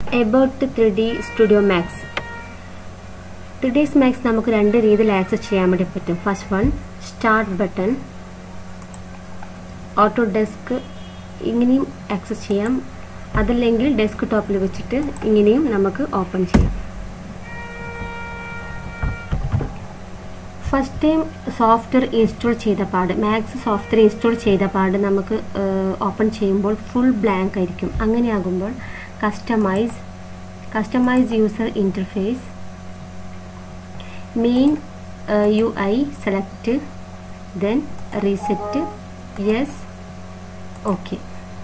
about three D studio max three DS max നമുക്ക് രണ്ട് രീതിയിൽ ആക്സസ് ചെയ്യാൻ വേണ്ടി പറ്റും first one start button Autodesk ഇങ്ങനെയും ആക്സസ് ചെയ്യാം അതല്ലെങ്കിൽ ഡെസ്ക് ടോപ്പിൽ വെച്ചിട്ട് ഇങ്ങനെയും നമുക്ക് ഓപ്പൺ ചെയ്യാം ഫസ്റ്റ് ടൈം സോഫ്റ്റ്വെയർ ഇൻസ്റ്റാൾ ചെയ്ത പാട് മാക്സ് സോഫ്റ്റ്വെയർ ഇൻസ്റ്റാൾ ചെയ്ത പാട് നമുക്ക് ഓപ്പൺ ചെയ്യുമ്പോൾ ഫുൾ ബ്ലാങ്ക് ആയിരിക്കും അങ്ങനെയാകുമ്പോൾ customise customise user interface main U I select then reset yes okay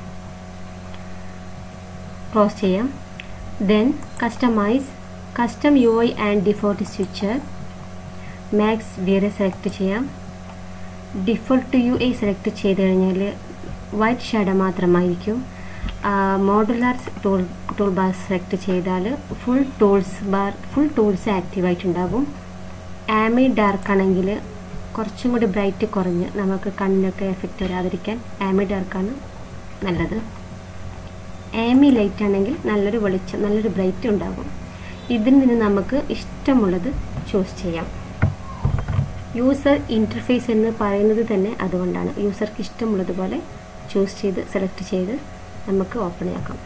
close ചെയ്യാം then customise custom U I and default switcher max വേറെ സെലക്ട് ചെയ്യാം ഡിഫോൾട്ട് യു ഐ സെലക്ട് ചെയ്ത് കഴിഞ്ഞാൽ വൈറ്റ് ഷാഡോ മാത്രമായിരിക്കും modular tool tool bar select ചെയ്താൽ full tools bar full tools active ആയിട്ടുണ്ടാകും ആമി dark ആണെങ്കിൽ കുറച്ചും കൂടി ബ്രൈറ്റ് കുറഞ്ഞ് നമുക്ക് കണ്ണിനൊക്കെ എഫക്റ്റ് വരാതിരിക്കാൻ ആമി ഡാർക്കാണ് നല്ലത് ആമി ലൈറ്റ് ആണെങ്കിൽ നല്ലൊരു വെളിച്ചം നല്ലൊരു ബ്രൈറ്റ് ഉണ്ടാകും ഇതിൽ നിന്ന് നമുക്ക് ഇഷ്ടമുള്ളത് ചൂസ് ചെയ്യാം യൂസർ ഇൻ്റർഫേസ് എന്ന് പറയുന്നത് തന്നെ അതുകൊണ്ടാണ് യൂസർക്ക് ഇഷ്ടമുള്ളതുപോലെ ചൂസ് ചെയ്ത് സെലക്ട് ചെയ്ത് നമുക്ക് ഓപ്പൺ ആക്കാം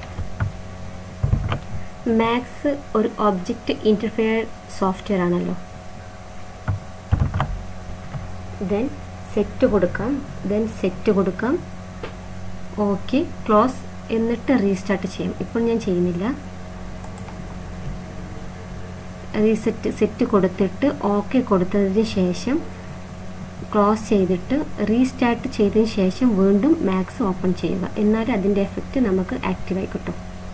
മാക്സ് ഒരു ഒബ്ജക്റ്റ് ഇൻ്റർഫെയർ സോഫ്റ്റ്വെയർ ആണല്ലോ ദെൻ സെറ്റ് കൊടുക്കാം ദെൻ സെറ്റ് കൊടുക്കാം ഓക്കെ ക്ലോസ് എന്നിട്ട് റീസ്റ്റാർട്ട് ചെയ്യാം ഇപ്പോൾ ഞാൻ ചെയ്യുന്നില്ല റീസെറ്റ് സെറ്റ് കൊടുത്തിട്ട് ഓക്കെ കൊടുത്തതിന് ശേഷം ക്ലോസ് ചെയ്തിട്ട് റീസ്റ്റാർട്ട് ചെയ്തതിന് ശേഷം വീണ്ടും മാക്സ് ഓപ്പൺ ചെയ്യുക എന്നാൽ അതിൻ്റെ എഫക്റ്റ് നമുക്ക് ആക്റ്റീവായി കിട്ടും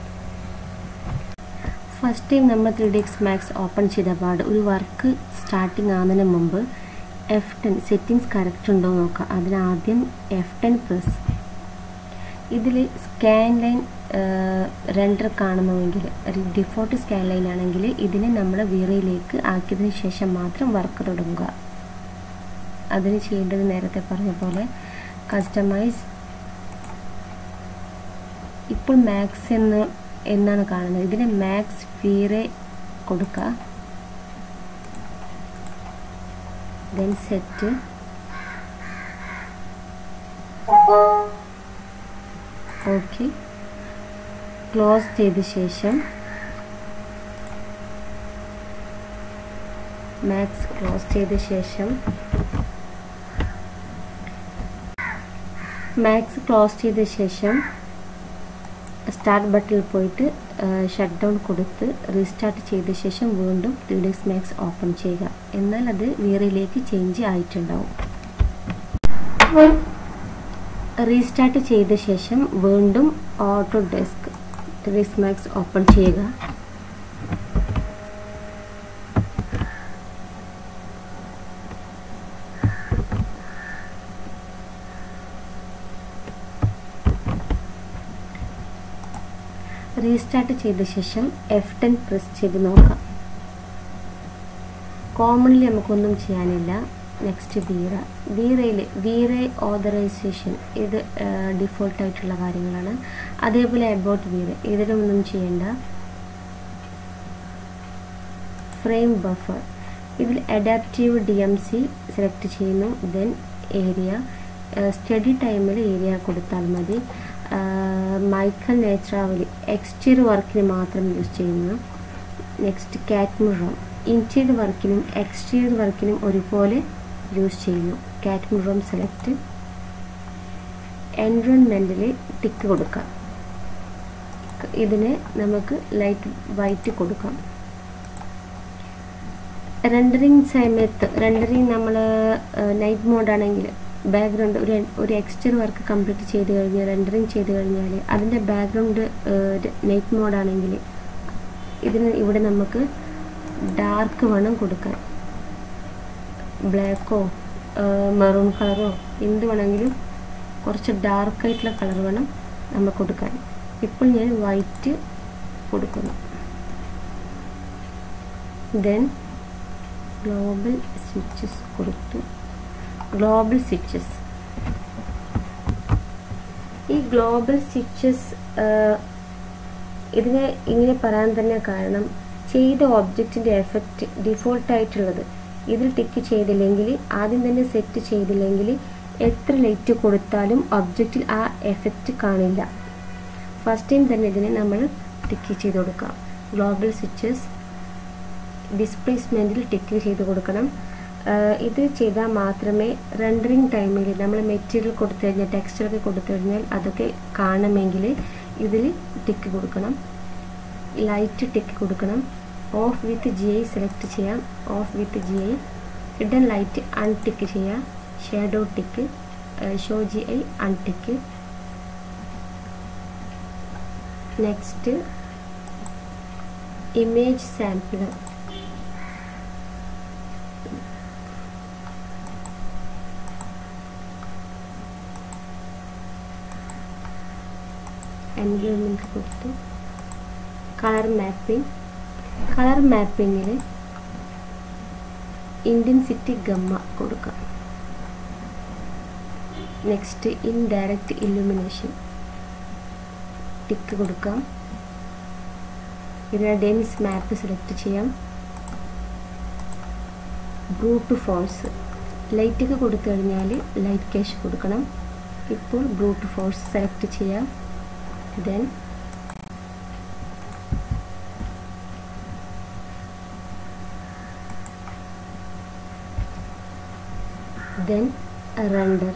ഫസ്റ്റ് ടൈം നമ്മൾ three D X max open ചെയ്ത പാട് ഒരു വർക്ക് സ്റ്റാർട്ടിങ് ആകുന്നതിന് മുമ്പ് എഫ് ടെൻ സെറ്റിങ്സ് കറക്റ്റ് ഉണ്ടോ നോക്കുക അതിനാദ്യം എഫ് ടെൻ പ്രസ് ഇതിൽ സ്കാൻ ലൈൻ റെൻഡർ കാണുന്നുവെങ്കിൽ ഡിഫോൾട്ട് സ്കാൻ ലൈൻ ആണെങ്കിൽ ഇതിനെ നമ്മൾ വീറയിലേക്ക് ആക്കിയതിന് ശേഷം മാത്രം വർക്ക് തുടങ്ങുക അതിന് ചെയ്യേണ്ടത് നേരത്തെ പറഞ്ഞ പോലെ കസ്റ്റമൈസ് ഇപ്പോൾ മാക്സ് എന്ന് എന്നാണ് കാണുന്നത് ഇതിന് മാക്സ് വീറെ കൊടുക്കുക ദെൻ സെറ്റ് ഓക്കെ ക്ലോസ് ചെയ്ത ശേഷം മാക്സ് ക്ലോസ് ചെയ്ത ശേഷം മാക്സ് ക്ലോസ് ചെയ്ത ശേഷം സ്റ്റാർട്ട് ബട്ടണിൽ പോയിട്ട് ഷട്ട് ഡൗൺ കൊടുത്ത് റീസ്റ്റാർട്ട് ചെയ്ത ശേഷം വീണ്ടും ത്രീ ഡേയ്സ് മാക്സ് ഓപ്പൺ ചെയ്യുക എന്നാൽ അത് വേറെയിലേക്ക് ചേഞ്ച് ആയിട്ടുണ്ടാവും റീസ്റ്റാർട്ട് ചെയ്ത ശേഷം വീണ്ടും Autodesk threes max open ചെയ്യുക റീസ്റ്റാർട്ട് ചെയ്ത ശേഷം എഫ് ടെൻ പ്രസ് ചെയ്ത് നോക്കാം കോമൺലി നമുക്കൊന്നും ചെയ്യാനില്ല നെക്സ്റ്റ് വീറ വീറയിൽ വീറ ഓതറൈസേഷൻ ഇത് ഡിഫോൾട്ടായിട്ടുള്ള കാര്യങ്ങളാണ് അതേപോലെ അബൌട്ട് വീറ ഇതിലൊന്നും ചെയ്യേണ്ട ഫ്രെയിം ബഫർ ഇതിൽ adaptive D M C select ചെയ്യുന്നു ദെൻ ഏരിയ സ്റ്റഡി ടൈമിൽ ഏരിയ കൊടുത്താൽ മതി മൈക്കൽ നേത്രാവലി എക്സ്റ്റീരിയർ വർക്കിന് മാത്രം യൂസ് ചെയ്യുന്നു നെക്സ്റ്റ് കാറ്റ്മുറോം ഇൻറ്റീരിയർ വർക്കിനും എക്സ്റ്റീരിയർ വർക്കിനും ഒരുപോലെ യൂസ് ചെയ്യുന്നു കാറ്റ്മുറോം സെലക്ട് എൻവയോൺമെൻറ്റിൽ ടിക്ക് കൊടുക്കാം ഇതിന് നമുക്ക് ലൈറ്റ് വൈറ്റ് കൊടുക്കാം റെൻഡറിങ് സമയത്ത് റെൻഡറിങ് നമ്മൾ നൈറ്റ് മോഡാണെങ്കിൽ ബാക്ക്ഗ്രൗണ്ട് ഒരു ഒരു എക്സ്റ്റർ വർക്ക് കംപ്ലീറ്റ് ചെയ്ത് കഴിഞ്ഞാൽ റെൻഡറിങ് ചെയ്ത് കഴിഞ്ഞാൽ അതിൻ്റെ ബാക്ക്ഗ്രൗണ്ട് നൈറ്റ് മോഡാണെങ്കിൽ ഇതിന് ഇവിടെ നമുക്ക് ഡാർക്ക് വേണം കൊടുക്കാൻ ബ്ലാക്കോ മെറൂൺ കളറോ എന്ത് വേണമെങ്കിലും കുറച്ച് ഡാർക്കായിട്ടുള്ള കളർ വേണം നമുക്ക് കൊടുക്കാൻ ഇപ്പോൾ ഞാൻ വൈറ്റ് കൊടുക്കുന്നു ദെൻ ഗ്ലോബൽ സ്വിച്ചസ് കൊടുത്തു ഗ്ലോബൽ സ്വിച്ചസ് ഈ ഗ്ലോബൽ സ്വിച്ചസ് ഇതിനെ ഇങ്ങനെ പറയാൻ തന്നെ കാരണം ചെയ്ത ഒബ്ജക്റ്റിൻ്റെ എഫക്റ്റ് ഡിഫോൾട്ടായിട്ടുള്ളത് ഇതിൽ ടിക്ക് ചെയ്തില്ലെങ്കിൽ ആദ്യം തന്നെ സെറ്റ് ചെയ്തില്ലെങ്കിൽ എത്ര ലൈറ്റ് കൊടുത്താലും ഒബ്ജക്റ്റിൽ ആ എഫക്റ്റ് കാണില്ല ഫസ്റ്റ് ടൈം തന്നെ ഇതിനെ നമ്മൾ ടിക്ക് ചെയ്ത് കൊടുക്കാം ഗ്ലോബൽ സ്വിച്ചസ് ഡിസ്പ്ലേസ്മെൻറ്റിൽ ടിക്ക് ചെയ്ത് കൊടുക്കണം ഇത് ചെയ്താൽ മാത്രമേ റെൻഡറിങ് ടൈമിൽ നമ്മൾ മെറ്റീരിയൽ കൊടുത്തു കഴിഞ്ഞാൽ ടെക്സ്റ്ററൊക്കെ കൊടുത്തു കഴിഞ്ഞാൽ അതൊക്കെ കാണണമെങ്കിൽ ഇതിൽ ടിക്ക് കൊടുക്കണം ലൈറ്റ് ടിക്ക് കൊടുക്കണം off with G I select ചെയ്യാം off with G I hidden light untick ചെയ്യാം shadow tick show G I untick next image sampler environment കൊടുത്തു കളർ മാപ്പിംഗ് കളർ മാപ്പിങ്ങിൽ ഇൻറ്റൻസിറ്റി ഗമ്മ കൊടുക്കാം നെക്സ്റ്റ് ഇൻഡയറക്റ്റ് ഇല്ലുമിനേഷൻ ടിക്ക് കൊടുക്കാം ഇതിന് dense map select ചെയ്യാം brute force ലൈറ്റൊക്കെ കൊടുത്തു കഴിഞ്ഞാൽ ലൈറ്റ് ക്യാഷ് കൊടുക്കണം ഇപ്പോൾ ബ്രൂട്ട് ഫോഴ്സ് സെലക്ട് ചെയ്യാം then then render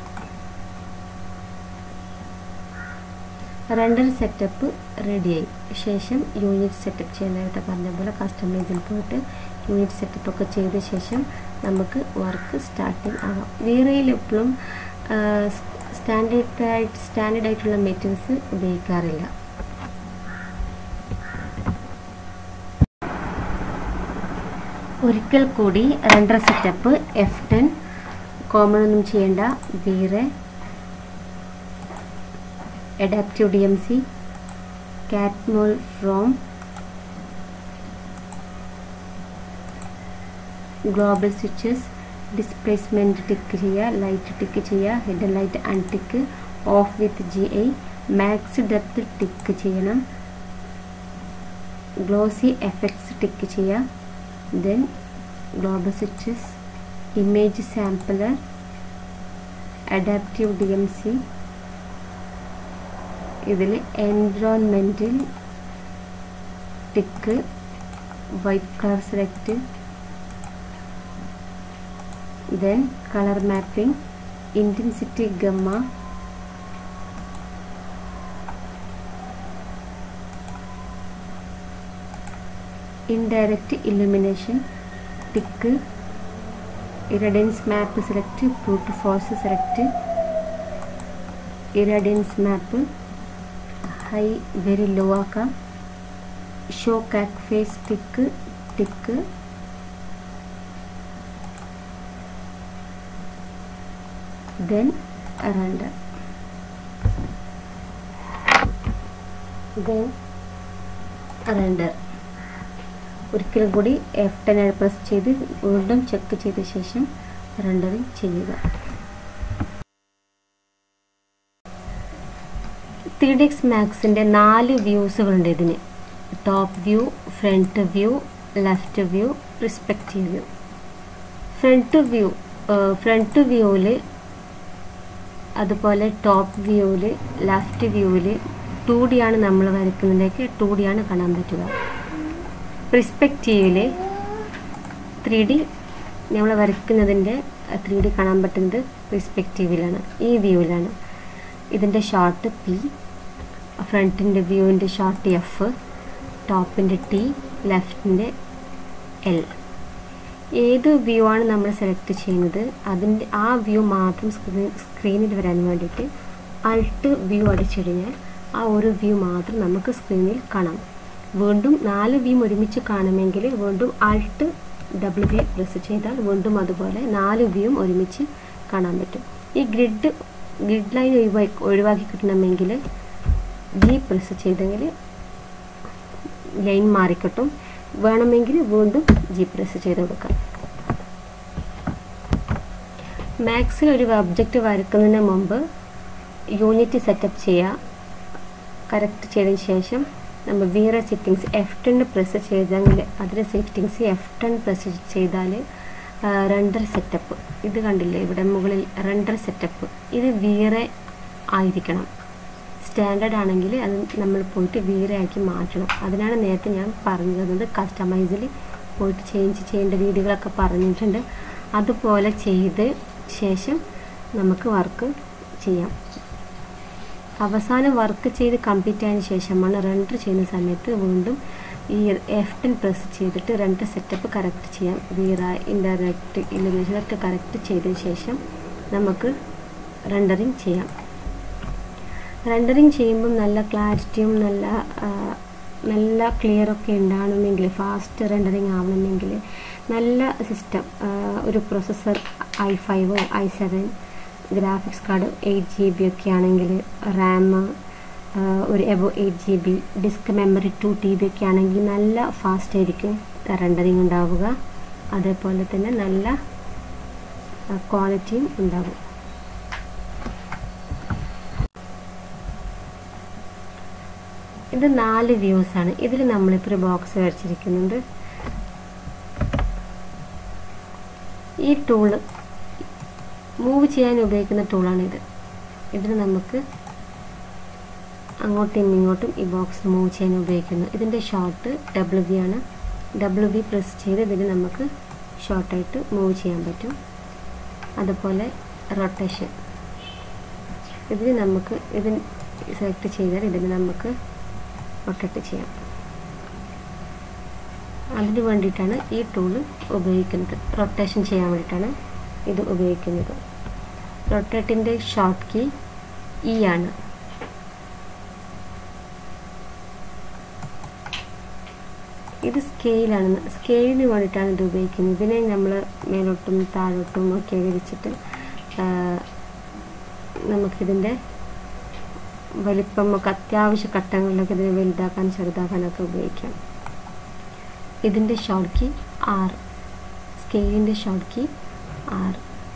render setup റെഡിയായി ശേഷം യൂണിറ്റ് സെറ്റപ്പ് ചെയ്യാൻ നേരത്തെ പറഞ്ഞ പോലെ കസ്റ്റമൈസിൽ പോയിട്ട് യൂണിറ്റ് സെറ്റപ്പ് ഒക്കെ ചെയ്ത ശേഷം നമുക്ക് വർക്ക് സ്റ്റാർട്ടിങ് ആവാം വീറയിൽ എപ്പോഴും സ്റ്റാൻഡേർഡ് ആയിട്ട് സ്റ്റാൻഡേർഡ് ആയിട്ടുള്ള മെറ്റീരിയൽസ് ഉപയോഗിക്കാറില്ല ഒരിക്കൽ കൂടി render setup F ten common ഒന്നും ചെയ്യേണ്ട V-Ray adaptive DMC, Catmull from global switches displacement tick ചെയ്യുക ലൈറ്റ് ടിക്ക് ചെയ്യുക hidden light untick off with G I max depth tick ചെയ്യണം ഗ്ലോസി എഫക്ട്സ് ടിക്ക് ചെയ്യുക then global switches image sampler adaptive D M C ഇതിൽ എൻവിറോൺമെൻറ്റിൽ tick white colour select then colour mapping intensity gamma indirect illumination tick irradiance map select brute force select irradiance മാപ്പ് high very low ആക്കാം show കാക്ക് phase tick tick then render then render ഒരിക്കലും കൂടി F ten press ചെയ്ത് വീണ്ടും check ചെയ്ത ശേഷം rendering ചെയ്യുക three D X മാക്സിൻ്റെ നാല് വ്യൂസുകളുണ്ട് ഇതിന് top view front view left view perspective view front view front വ്യൂവിൽ അതുപോലെ ടോപ്പ് വ്യൂവിൽ ലെഫ്റ്റ് വ്യൂവിൽ ടു ഡി ആണ് നമ്മൾ വരയ്ക്കുന്നതിലേക്ക് ടു ഡി ആണ് കാണാൻ പറ്റുക റിസ്പെക്റ്റീവിൽ ത്രീ ഡി നമ്മൾ വരയ്ക്കുന്നതിൻ്റെ ത്രീ ഡി കാണാൻ പറ്റുന്നത് റിസ്പെക്റ്റീവിലാണ് ഈ വ്യൂവിലാണ് ഇതിൻ്റെ ഷോർട്ട് പി ഫ്രണ്ടിൻ്റെ വ്യൂവിൻ്റെ ഷോർട്ട് എഫ് ടോപ്പിൻ്റെ ടി ലെഫ്റ്റിൻ്റെ എൽ ഏത് വ്യൂ ആണ് നമ്മൾ സെലക്ട് ചെയ്യുന്നത് അതിൻ്റെ ആ വ്യൂ മാത്രം സ്ക്രീൻ സ്ക്രീനിൽ വരാൻ വേണ്ടിയിട്ട് അൾട്ട് വ്യൂ അടിച്ചു കഴിഞ്ഞാൽ ആ ഒരു വ്യൂ മാത്രം നമുക്ക് സ്ക്രീനിൽ കാണാം വീണ്ടും നാല് വ്യൂ ഒരുമിച്ച് കാണുമെങ്കിൽ വീണ്ടും അൾട്ട് ഡബിൾ വ്യൂ പ്രസ് ചെയ്താൽ വീണ്ടും അതുപോലെ നാല് വ്യൂവും ഒരുമിച്ച് കാണാൻ പറ്റും ഈ ഗ്രിഡ് ഗ്രിഡ് ലൈൻ ഒഴിവാക്കി ഒഴിവാക്കി കിട്ടണമെങ്കിൽ ജി പ്രസ് ചെയ്തെങ്കിൽ ലൈൻ മാറിക്കിട്ടും വേണമെങ്കിൽ വീണ്ടും ജി പ്രസ് ചെയ്ത് കൊടുക്കാം മാക്സിൽ ഒരു ഒബ്ജക്റ്റ് വരക്കുന്നതിന് മുമ്പ് യൂണിറ്റ് സെറ്റപ്പ് ചെയ്യുക കറക്റ്റ് ചെയ്തതിന് ശേഷം നമ്മൾ വേറെ സെറ്റിങ്സ് എഫ് ടെൻ പ്രസ് ചെയ്തെങ്കിൽ അതിലെ സെറ്റിങ്സ് എഫ് ടെൻ പ്രസ് ചെയ്താൽ റെൻഡർ സെറ്റപ്പ് ഇത് കണ്ടില്ലേ ഇവിടെ മുകളിൽ റെൻഡർ സെറ്റപ്പ് ഇത് വേറെ ആയിരിക്കണം സ്റ്റാൻഡേർഡ് ആണെങ്കിൽ അത് നമ്മൾ പോയിട്ട് വേറെ ആക്കി മാറ്റണം അതിനാണ് നേരത്തെ ഞാൻ പറഞ്ഞു തന്നത് കസ്റ്റമൈസിൽ പോയിട്ട് ചേഞ്ച് ചെയ്യേണ്ട രീതികളൊക്കെ പറഞ്ഞിട്ടുണ്ട് അതുപോലെ ചെയ്ത് ശേഷം നമുക്ക് വർക്ക് ചെയ്യാം അവസാനം വർക്ക് ചെയ്ത് കംപ്ലീറ്റ് ആയതിനു ശേഷമാണ് റെൻഡർ ചെയ്യുന്ന സമയത്ത് വീണ്ടും ഈ എഫ് ടെൻ പ്രസ് ചെയ്തിട്ട് റെൻഡർ സെറ്റപ്പ് കറക്റ്റ് ചെയ്യാം വീറ ഇൻഡയറക്റ്റ് ഇലുമിനേഷൻ ഒക്കെ കറക്റ്റ് ചെയ്തതിന് ശേഷം നമുക്ക് റെൻഡറിങ് ചെയ്യാം റെൻഡറിങ് ചെയ്യുമ്പം നല്ല ക്ലാരിറ്റിയും നല്ല നല്ല ക്ലിയർ ഒക്കെ ഉണ്ടാകണമെങ്കിൽ ഫാസ്റ്റ് റെൻഡറിങ് ആവണമെങ്കിൽ നല്ല സിസ്റ്റം ഒരു പ്രൊസസ്സർ ഐ ഫൈവോ I seven graphics card eight G B ഒക്കെ ആണെങ്കിൽ റാം ഒരു above eight G B disk memory two T B ഒക്കെ ആണെങ്കിൽ നല്ല ഫാസ്റ്റ് ആയിരിക്കും റെൻഡറിങ് ഉണ്ടാവുക അതേപോലെ തന്നെ നല്ല ക്വാളിറ്റിയും ഉണ്ടാകും ഇത് നാല് വ്യൂസ് ആണ് ഇതിൽ നമ്മളിപ്പോൾ ഒരു ബോക്സ് വരച്ചിരിക്കുന്നുണ്ട് ഈ ടൂള് മൂവ് ചെയ്യാൻ ഉപയോഗിക്കുന്ന ടൂളാണിത് ഇതിന് നമുക്ക് അങ്ങോട്ടും ഇങ്ങോട്ടും ഈ ബോക്സ് മൂവ് ചെയ്യാൻ ഉപയോഗിക്കുന്നു ഇതിൻ്റെ ഷോർട്ട് ഡബ്ല്യു വി ആണ് ഡബ്ല്യു വി പ്രസ് ചെയ്ത് ഇതിന് നമുക്ക് ഷോർട്ടായിട്ട് മൂവ് ചെയ്യാൻ പറ്റും അതുപോലെ റൊട്ടേഷൻ ഇതിന് നമുക്ക് ഇത് സെലക്ട് ചെയ്താൽ ഇതിന് നമുക്ക് റൊട്ടേറ്റ് ചെയ്യാം അതിന് വേണ്ടിയിട്ടാണ് ഈ ടൂള് ഉപയോഗിക്കുന്നത് റൊട്ടേഷൻ ചെയ്യാൻ വേണ്ടിയിട്ടാണ് ഇത് ഉപയോഗിക്കുന്നത് റൊട്ടേറ്റിൻ്റെ ഷോർട്ട് കീ ഇ ആണ് ഇത് സ്കെയിലാണ് സ്കെയിലിന് വേണ്ടിയിട്ടാണ് ഇത് ഉപയോഗിക്കുന്നത് ഇതിനെ നമ്മൾ മേലോട്ടും താഴോട്ടും ഒക്കെ വിരിച്ചിട്ട് നമുക്കിതിൻ്റെ വലിപ്പം ഒക്കെ അത്യാവശ്യ ഘട്ടങ്ങളിലൊക്കെ ഇതിനെ വലുതാക്കാൻ ചെറുതാക്കാനൊക്കെ ഉപയോഗിക്കാം ഇതിൻ്റെ ഷോർട്ട് കീ ആർ സ്കെയിലിൻ്റെ short key R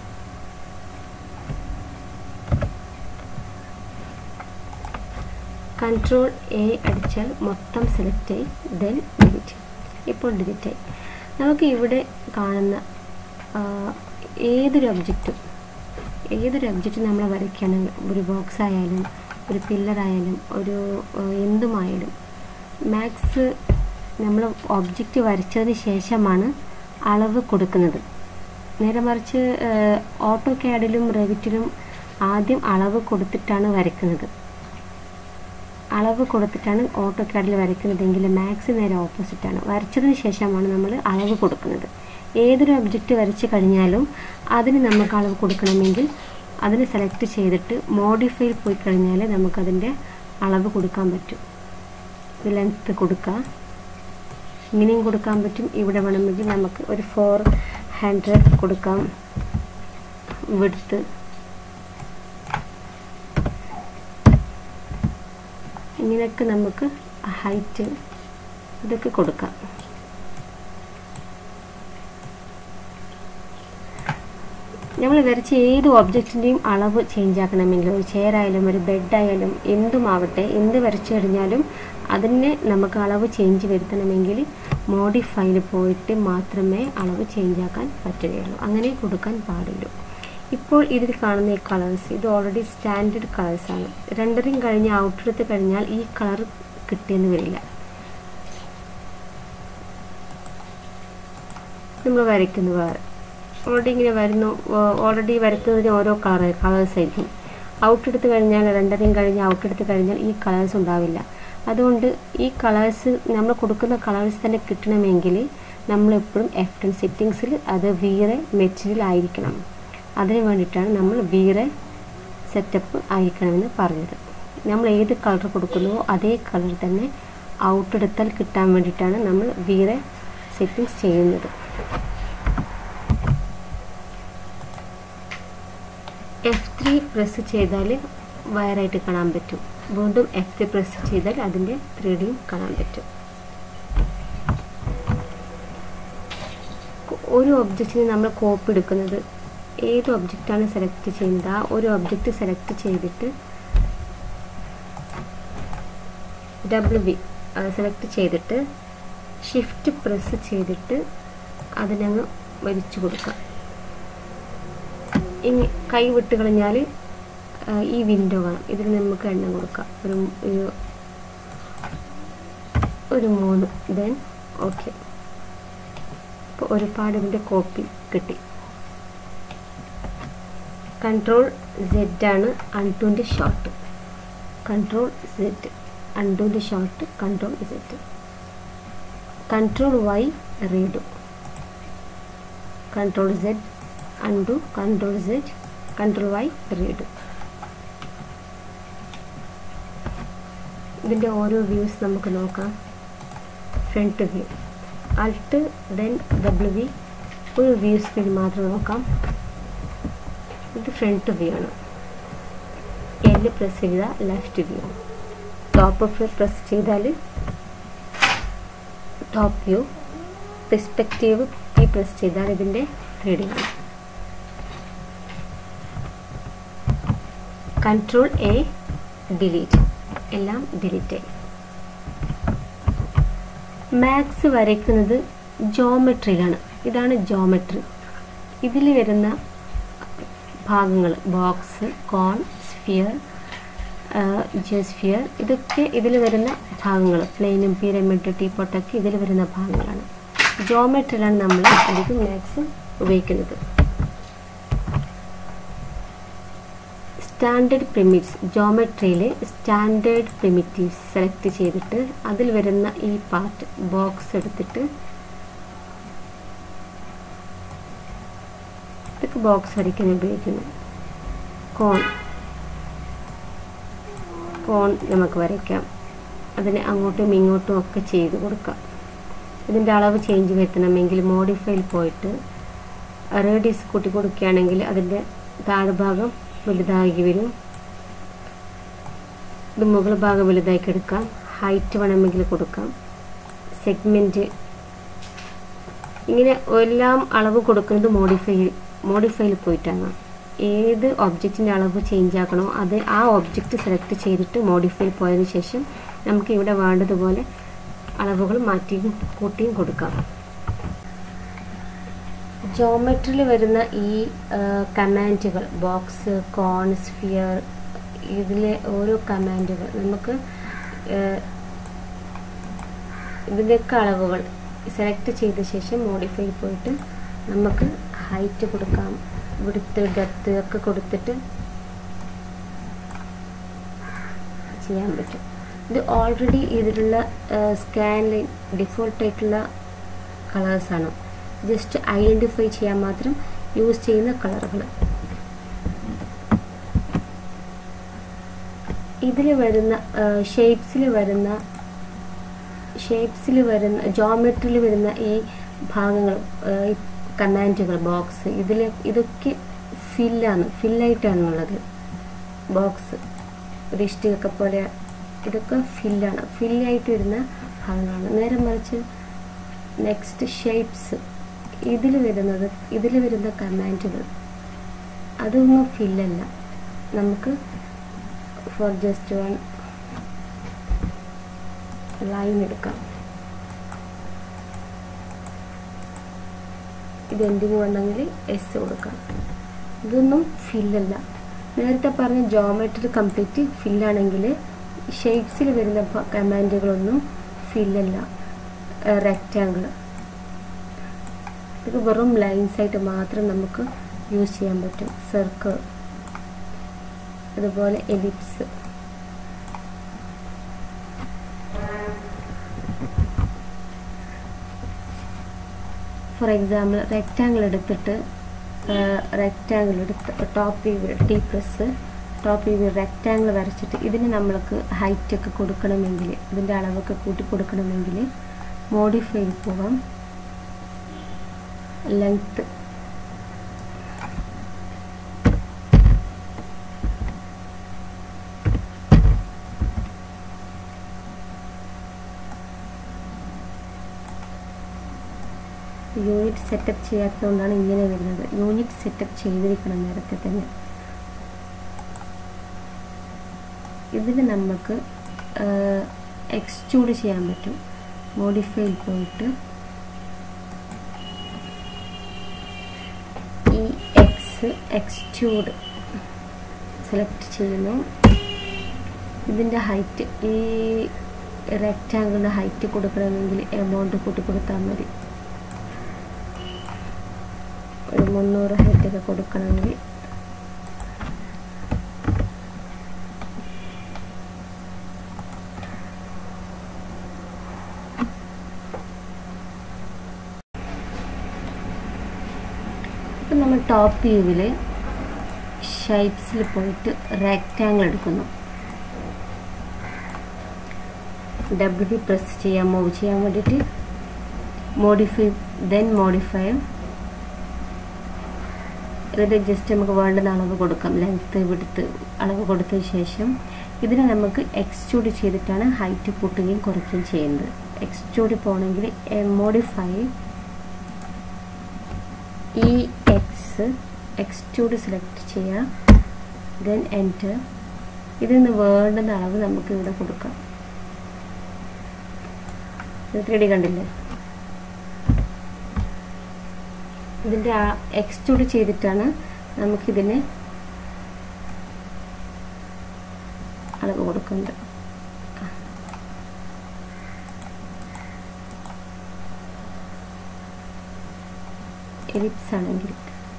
control A അടിച്ചാൽ മൊത്തം സെലക്ട് ആയി ദെൻ ഡിലീറ്റ് ഇപ്പോൾ ഡിലീറ്റ് ആയി നമുക്ക് ഇവിടെ കാണുന്ന ഏതൊരു ഒബ്ജക്റ്റും ഏതൊരു ഒബ്ജക്റ്റ് നമ്മൾ വരയ്ക്കുകയാണെങ്കിൽ ഒരു ബോക്സ് ആയാലും ഒരു പില്ലർ ആയാലും ഒരു എന്തുമായാലും മാക്സ് നമ്മൾ ഒബ്ജക്റ്റ് വരച്ചതിന് ശേഷമാണ് അളവ് കൊടുക്കുന്നത് നേരെ മറിച്ച് ഓട്ടോ ക്യാഡിലും റെവിറ്റിലും ആദ്യം അളവ് കൊടുത്തിട്ടാണ് വരയ്ക്കുന്നത് അളവ് കൊടുത്തിട്ടാണ് ഓട്ടോ ക്യാഡിൽ വരയ്ക്കുന്നതെങ്കിൽ മാക്സ് നേരെ ഓപ്പോസിറ്റാണ് വരച്ചതിന് ശേഷമാണ് നമ്മൾ അളവ് കൊടുക്കുന്നത് ഏതൊരു ഒബ്ജക്റ്റ് വരച്ച് കഴിഞ്ഞാലും അതിന് നമുക്ക് അളവ് കൊടുക്കണമെങ്കിൽ അതിന് സെലക്ട് ചെയ്തിട്ട് മോഡിഫൈയിൽ പോയി കഴിഞ്ഞാൽ നമുക്കതിൻ്റെ അളവ് കൊടുക്കാൻ പറ്റും ലെങ്ത്ത് കൊടുക്കുക ഇങ്ങനെയും കൊടുക്കാൻ പറ്റും ഇവിടെ വേണമെങ്കിൽ നമുക്ക് ഒരു ഫോർ ഹൺഡ്രഡ് കൊടുക്കാം വിടുത്ത് ഇങ്ങനെയൊക്കെ നമുക്ക് ഹൈറ്റ് ഇതൊക്കെ കൊടുക്കാം നമ്മൾ വരച്ച ഏത് ഒബ്ജക്റ്റിൻ്റെയും അളവ് ചേഞ്ച് ആക്കണമെങ്കിൽ ഒരു ചെയർ ആയാലും ഒരു ബെഡ് ആയാലും എന്തുമാവട്ടെ എന്ത് വരച്ചു കഴിഞ്ഞാലും അതിനെ നമുക്ക് അളവ് ചേഞ്ച് വരുത്തണമെങ്കിൽ മോഡിഫൈയിൽ പോയിട്ട് മാത്രമേ അളവ് ചേഞ്ച് ആക്കാൻ പറ്റുകയുള്ളൂ അങ്ങനെ കൊടുക്കാൻ പാടുള്ളൂ ഇപ്പോൾ ഇതിൽ കാണുന്ന ഈ കളേഴ്സ് ഇത് ഓൾറെഡി സ്റ്റാൻഡേർഡ് കളേഴ്സാണ് രണ്ടറിങ് കഴിഞ്ഞ് ഔട്ടെടുത്ത് കഴിഞ്ഞാൽ ഈ കളർ കിട്ടിയെന്ന് വരില്ല നമ്മൾ വരയ്ക്കുന്നു വേറെ ഓൾറെഡി ഇങ്ങനെ വരുന്നു ഓൾറെഡി വരയ്ക്കുന്നതിന് ഓരോ കളർ കളേഴ്സ് ആയിരിക്കും ഔട്ട് എടുത്ത് കഴിഞ്ഞാൽ രണ്ടരയും കഴിഞ്ഞ് ഔട്ട് എടുത്ത് കഴിഞ്ഞാൽ ഈ കളേഴ്സ് ഉണ്ടാവില്ല അതുകൊണ്ട് ഈ കളേഴ്സ് നമ്മൾ കൊടുക്കുന്ന കളേഴ്സ് തന്നെ കിട്ടണമെങ്കിൽ നമ്മളെപ്പോഴും എഫ് ടെൻ സെറ്റിങ്സിൽ അത് വേറെ മെറ്റീരിയൽ ആയിരിക്കണം അതിന് വേണ്ടിയിട്ടാണ് നമ്മൾ വേറെ സെറ്റപ്പ് ആയിരിക്കണമെന്ന് പറഞ്ഞത് നമ്മൾ ഏത് കളർ കൊടുക്കുന്നുവോ അതേ കളർ തന്നെ ഔട്ട് എടുത്താൽ കിട്ടാൻ വേണ്ടിയിട്ടാണ് നമ്മൾ വേറെ സെറ്റിങ്സ് ചെയ്യുന്നത് എഫ് ത്രീ പ്രസ് ചെയ്താൽ വയറായിട്ട് കാണാൻ പറ്റും വീണ്ടും എഫ് ത്രീ പ്രസ് ചെയ്താൽ അതിൻ്റെ ത്രീ ഡിയും കാണാൻ പറ്റും ഒരു ഒബ്ജക്റ്റിന് നമ്മൾ കോപ്പി എടുക്കുന്നത് ഏത് ഒബ്ജക്റ്റാണ് സെലക്ട് ചെയ്യുന്നത് ആ ഒരു ഒബ്ജക്റ്റ് സെലക്ട് ചെയ്തിട്ട് ഡബ്ല്യു വി സെലക്ട് ചെയ്തിട്ട് ഷിഫ്റ്റ് പ്രസ് ചെയ്തിട്ട് അതിനങ്ങ് വലിച്ചു കൊടുക്കാം ഇനി കൈ വിട്ട് കളഞ്ഞാൽ ഈ വിൻഡോ കാണാം ഇതിൽ നമുക്ക് എണ്ണം കൊടുക്കാം ഒരു ഒരു ഒരു മൂന്ന് ദെൻ ഓക്കെ ഇപ്പോൾ ഒരുപാട് ഇതിൻ്റെ കോപ്പി കിട്ടി കൺട്രോൾ സെഡ് ആണ് അൺടുവിൻ്റെ ഷോർട്ട് കൺട്രോൾ സെഡ് അൺടുവിൻ്റെ short control Z control Y redo control Z undo control Z control Y redo ഇതിൻ്റെ ഓരോ വ്യൂസ് നമുക്ക് നോക്കാം front view alt then W V ഒരു വ്യൂ സ്ക്രീൻ മാത്രം നോക്കാം ഇത് ഫ്രണ്ട് വ്യൂ ആണ് എൽ പ്രസ് ചെയ്താൽ left view top of press ചെയ്താൽ ടോപ്പ് വ്യൂ പെർസ്പെക്റ്റീവ് ഈ പ്രസ് ചെയ്താൽ ഇതിൻ്റെ റീഡിംഗ് ആണ് കൺട്രോൾ എ ഡിലീറ്റ് എല്ലാം ഡിലീറ്റ് ആയി മാത്സ് വരയ്ക്കുന്നത് ജോമെട്രിയിലാണ് ഇതാണ് ജോമെട്രി ഇതിൽ വരുന്ന ഭാഗങ്ങൾ ബോക്സ് കോൺ സ്ഫിയർ ജിയോസ്ഫിയർ ഇതൊക്കെ ഇതിൽ വരുന്ന ഭാഗങ്ങൾ പ്ലെയിനും പിരമിഡ് ടീപ്പോട്ടൊക്കെ ഇതിൽ വരുന്ന ഭാഗങ്ങളാണ് ജോമെട്രിയിലാണ് നമ്മൾ അധികം മാത്സ് ഉപയോഗിക്കുന്നത് സ്റ്റാൻഡേർഡ് പ്രിമിറ്റ്സ് ജോമെട്രിയിലെ സ്റ്റാൻഡേർഡ് പ്രിമിറ്റീവ്സ് സെലക്ട് ചെയ്തിട്ട് അതിൽ വരുന്ന ഈ പാർട്ട് ബോക്സ് എടുത്തിട്ട് ഇതൊക്കെ ബോക്സ് വരയ്ക്കാൻ ഉപയോഗിക്കുന്നു കോൺ കോൺ നമുക്ക് വരയ്ക്കാം അതിനെ അങ്ങോട്ടും ഇങ്ങോട്ടും ഒക്കെ ചെയ്ത് കൊടുക്കാം ഇതിൻ്റെ അളവ് ചേഞ്ച് വരുത്തണമെങ്കിൽ മോഡിഫൈയിൽ പോയിട്ട് റേഡിയസ് കൂട്ടി കൊടുക്കുകയാണെങ്കിൽ അതിൻ്റെ താഴ്ഭാഗം വലുതാക്കി വരും ഇത് മുകൾ ഭാഗം വലുതാക്കി എടുക്കാം ഹൈറ്റ് വേണമെങ്കിൽ കൊടുക്കാം സെഗ്മെൻറ്റ് ഇങ്ങനെ എല്ലാം അളവ് കൊടുക്കുന്നത് മോഡിഫൈ മോഡിഫൈയിൽ പോയിട്ടാണ് ഏത് ഒബ്ജക്റ്റിൻ്റെ അളവ് ചേഞ്ച് ആക്കണോ അത് ആ ഒബ്ജക്റ്റ് സെലക്ട് ചെയ്തിട്ട് മോഡിഫൈയിൽ പോയതിന് ശേഷം നമുക്ക് ഇവിടെ വേണ്ടതുപോലെ അളവുകൾ മാറ്റിയും കൂട്ടിയും കൊടുക്കാം ജോമെട്രിയിൽ വരുന്ന ഈ കമാൻഡുകൾ ബോക്സ് കോൺ സ്ഫിയർ ഇതിലെ ഓരോ കമാൻഡുകൾ നമുക്ക് ഇതിൻ്റെയൊക്കെ അളവുകൾ സെലക്ട് ചെയ്ത ശേഷം മോഡിഫൈ പോയിട്ട് നമുക്ക് ഹൈറ്റ് കൊടുക്കാം വിടുത്ത് ഡെപ്ത് ഒക്കെ കൊടുത്തിട്ട് ചെയ്യാൻ പറ്റും ഇത് ഓൾറെഡി ഇതിലുള്ള സ്കാനിൽ ഡിഫോൾട്ടായിട്ടുള്ള കളേഴ്സാണ് ജസ്റ്റ് ഐഡൻറ്റിഫൈ ചെയ്യാൻ മാത്രം യൂസ് ചെയ്യുന്ന കളറുകൾ ഇതിൽ വരുന്ന ഷേപ്സിൽ വരുന്ന ഷേപ്സിൽ വരുന്ന ജോമെട്രിയിൽ വരുന്ന ഈ ഭാഗങ്ങൾ കമാൻഡുകൾ ബോക്സ് ഇതിൽ ഇതൊക്കെ ഫില്ലാണ് ഫില്ലായിട്ടാണുള്ളത് ബോക്സ് ഒരു ഇഷ്ടികൊക്കെ പോലെ ഇതൊക്കെ ഫില്ലാണ് ഫില്ലായിട്ട് വരുന്ന ഭാഗങ്ങളാണ് നേരെ മറിച്ച് നെക്സ്റ്റ് ഷേപ്സ് ഇതിൽ വരുന്നത് ഇതിൽ വരുന്ന കമാൻഡുകൾ അതൊന്നും ഫില്ലല്ല നമുക്ക് ഫോർ ജസ്റ്റ് വൺ ലൈൻ എടുക്കാം ഇത് എൻഡിങ് വേണമെങ്കിൽ എസ് കൊടുക്കാം ഇതൊന്നും ഫില്ലല്ല നേരത്തെ പറഞ്ഞ ജോമെട്രി കംപ്ലീറ്റ് ഫില്ലാണെങ്കിൽ ഷേപ്സിൽ വരുന്ന കമാൻഡുകളൊന്നും ഫില്ലല്ല റെക്റ്റാങ്കിൾ ഇത് വെറും ലൈൻസ് ആയിട്ട് മാത്രം നമുക്ക് യൂസ് ചെയ്യാൻ പറ്റും സർക്കിൾ അതുപോലെ എലിപ്സ് ഫോർ എക്സാമ്പിൾ റെക്റ്റാങ്കിൾ എടുത്തിട്ട് റെക്റ്റാങ്കിൾ എടുത്ത് top view T press top view rectangle വരച്ചിട്ട് ഇതിന് നമ്മൾക്ക് ഹൈറ്റ് ഒക്കെ കൊടുക്കണമെങ്കിൽ ഇതിൻ്റെ അളവൊക്കെ കൂട്ടി കൊടുക്കണമെങ്കിൽ മോഡിഫൈ പോകാം ലെങ്ത്ത് യൂണിറ്റ് സെറ്റപ്പ് ചെയ്യാത്തതുകൊണ്ടാണ് ഇങ്ങനെ വരുന്നത് യൂണിറ്റ് സെറ്റപ്പ് ചെയ്തിരിക്കണം നേരത്തെ തന്നെ ഇതിന് നമുക്ക് എക്സ്ട്രൂഡ് ചെയ്യാൻ പറ്റും മോഡിഫൈയിൽ പോയിട്ട് ഈ എക്സ് എക്സ്ട്രൂഡ് സെലക്ട് ചെയ്യുന്നു ഇതിൻ്റെ ഹൈറ്റ് ഈ റെക്റ്റാങ്കിളിൻ്റെ ഹൈറ്റ് കൊടുക്കണമെങ്കിൽ എമൗണ്ട് കൂട്ടി കൊടുത്താൽ മതി ഒരു മുന്നൂറ് ഹൈറ്റൊക്കെ കൊടുക്കണമെങ്കിൽ ഇപ്പം നമ്മൾ ടോപ്പ് വ്യൂവിൽ ഷേപ്സിൽ പോയിട്ട് റെക്റ്റാങ്കിൾ എടുക്കുന്നു ഡബ്ല്യു പ്രസ് ചെയ്യാൻ മൂവ് ചെയ്യാൻ വേണ്ടിയിട്ട് മോഡിഫൈ ദെൻ മോഡിഫൈ ഇതിൽ ജസ്റ്റ് നമുക്ക് വേണ്ടുന്ന അളവ് കൊടുക്കാം ലെങ്ത്ത് വിടുത്ത് അളവ് കൊടുത്തതിന് ശേഷം ഇതിനെ നമുക്ക് എക്സ്ട്രൂഡ് ചെയ്തിട്ടാണ് ഹൈറ്റ് കൂട്ടുകയും കുറയ്ക്കുകയും ചെയ്യുന്നത് എക്സ്ട്രൂഡ് പോകണമെങ്കിൽ മോഡിഫൈ ഈ എക്സ് എക്സ്ട്രൂഡ് സെലക്ട് ചെയ്യുക ദെൻ എൻറ്റർ ഇതിൽ നിന്ന് വേണ്ടുന്ന അളവ് നമുക്ക് ഇവിടെ കൊടുക്കാം ഇത് ത്രീ ഡി കണ്ടില്ലേ ഇതിൻ്റെ ആ എക്സ്ട്രൂഡ് ചെയ്തിട്ടാണ് നമുക്കിതിന് അളവ് കൊടുക്കുന്നത് എലിപ്സ് ആണെങ്കിൽ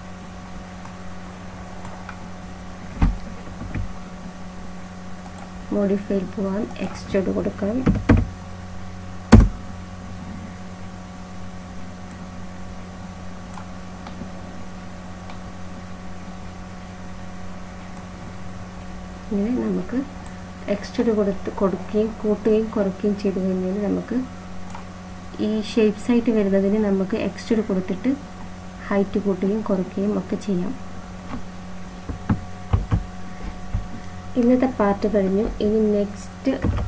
മോഡിഫൈയിൽ പോകാം എക്സ്ട്രൂഡ് കൊടുക്കാം ഇങ്ങനെ നമുക്ക് എക്സ്ട്രൂഡ് കൊടുത്ത് കൊടുക്കുകയും കൂട്ടുകയും കുറയ്ക്കുകയും ചെയ്ത് കഴിഞ്ഞാൽ നമുക്ക് ഈ ഷേപ്സ് ആയിട്ട് വരുന്നതിന് നമുക്ക് എക്സ്ട്രൂഡ് കൊടുത്തിട്ട് ഹൈറ്റ് കൂട്ടുകയും കുറയ്ക്കുകയും ഒക്കെ ചെയ്യാം ഇന്നത്തെ പാർട്ട് കഴിഞ്ഞു ഇനി നെക്സ്റ്റ്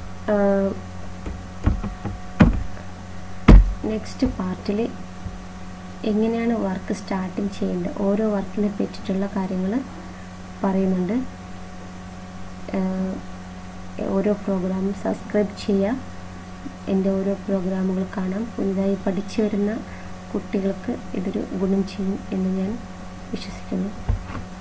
നെക്സ്റ്റ് പാർട്ടിൽ എങ്ങനെയാണ് വർക്ക് സ്റ്റാർട്ടിങ് ചെയ്യേണ്ടത് ഓരോ വർക്കിനെ പറ്റിയിട്ടുള്ള കാര്യങ്ങൾ പറയുന്നുണ്ട് ഓരോ പ്രോഗ്രാമും സബ്സ്ക്രൈബ് ചെയ്യുക എൻ്റെ ഓരോ പ്രോഗ്രാമുകൾ കാണാം പുതിയതായി പഠിച്ചു വരുന്ന കുട്ടികൾക്ക് ഇതൊരു ഗുണം ചെയ്യും എന്ന് ഞാൻ വിശ്വസിക്കുന്നു